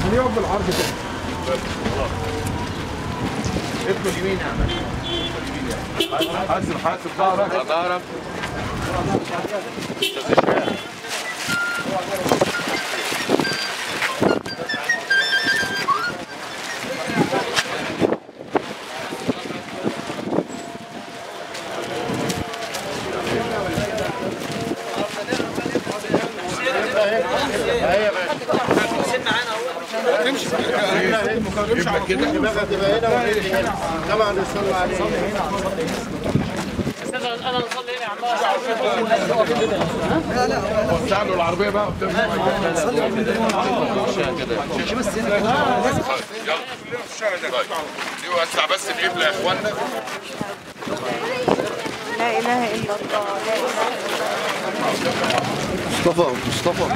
خليه يقف بالعرض كده ادخل يمين يا عم حاسب حاسب ظهرك ظهرك انا نصلي هنا يا عم وسع له العربيه بقى قدام دي وسع بس القبله يا اخوانا لا اله الا الله لا اله الا الله مصطفى مصطفى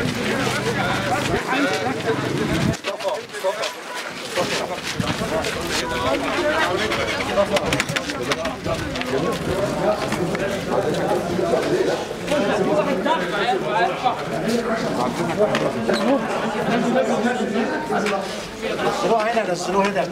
نزلوها هنا نزلوها هنا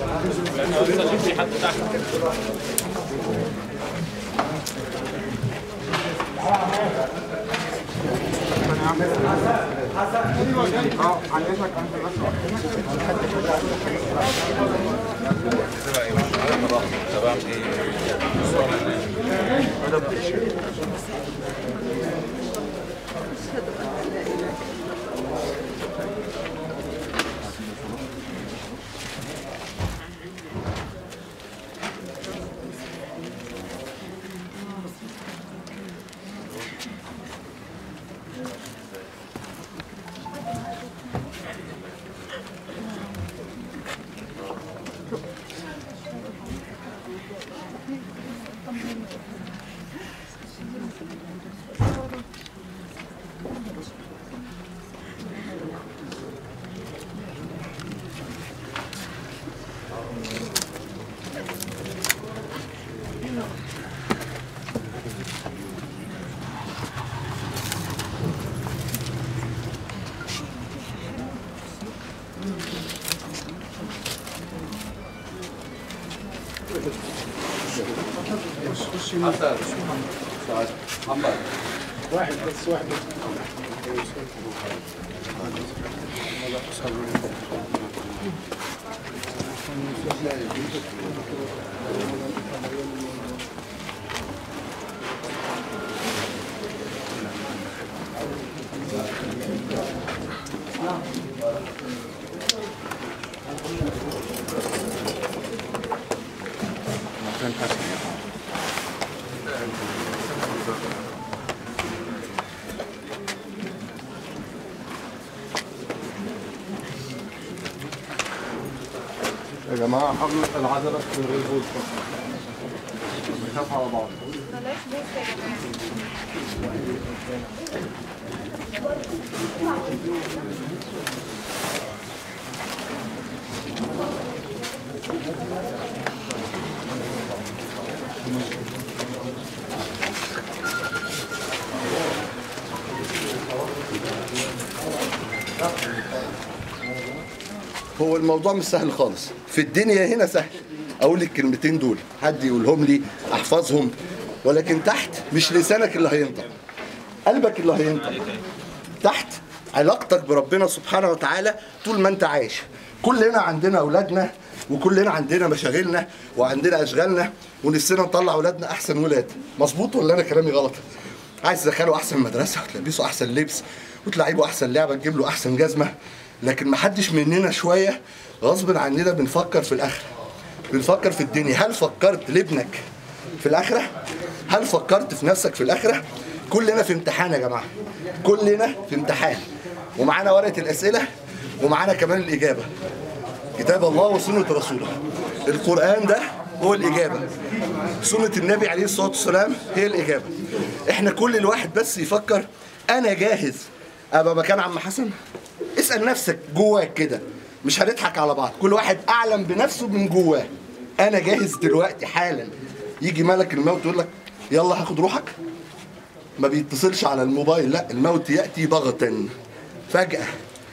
واحد بس واحد بس يا جماعه حاولوا العضله من غير بوز بيخاف على بعض هو الموضوع مش سهل خالص في الدنيا هنا سهل اقول الكلمتين دول حد يقولهم لي احفظهم ولكن تحت مش لسانك اللي هينطق قلبك اللي هينطق تحت علاقتك بربنا سبحانه وتعالى طول ما انت عايش كلنا عندنا اولادنا وكلنا عندنا مشاغلنا وعندنا اشغالنا ونفسنا نطلع اولادنا احسن ولاد مظبوط ولا انا كلامي غلط عايز تدخله احسن مدرسه وتلبسه احسن لبس وتلعبه احسن لعبه تجيب له احسن جزمه لكن محدش مننا شويه غصب عننا بنفكر في الاخره بنفكر في الدنيا هل فكرت لابنك في الاخره هل فكرت في نفسك في الاخره كلنا في امتحان يا جماعه كلنا في امتحان ومعانا ورقه الاسئله ومعانا كمان الاجابه كتاب الله وسنه رسوله القران ده هو الاجابه سنه النبي عليه الصلاه والسلام هي الاجابه احنا كل الواحد بس يفكر انا جاهز ابقى مكان عم حسن اسال نفسك جواك كده مش هنضحك على بعض كل واحد اعلم بنفسه من جواه انا جاهز دلوقتي حالا يجي ملك الموت يقول لك يلا هاخد روحك ما بيتصلش على الموبايل لا الموت ياتي بغتا فجاه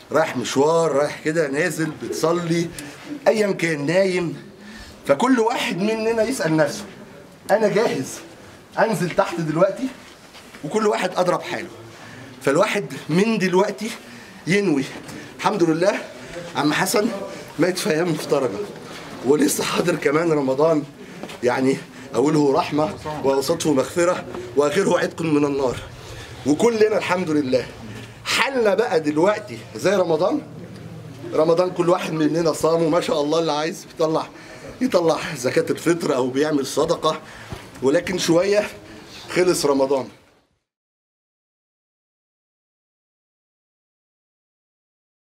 رايح مشوار رايح كده نازل بتصلي ايا كان نايم فكل واحد مننا يسال نفسه انا جاهز انزل تحت دلوقتي وكل واحد اضرب حاله فالواحد من دلوقتي ينوي الحمد لله عم حسن مات في ايام مفترجه ولسه حاضر كمان رمضان يعني اوله رحمه واوسطه مغفره واخره عتق من النار وكلنا الحمد لله حالنا بقى دلوقتي زي رمضان رمضان كل واحد مننا صامه ما شاء الله اللي عايز يطلع يطلع زكاة الفطر او بيعمل صدقة ولكن شوية خلص رمضان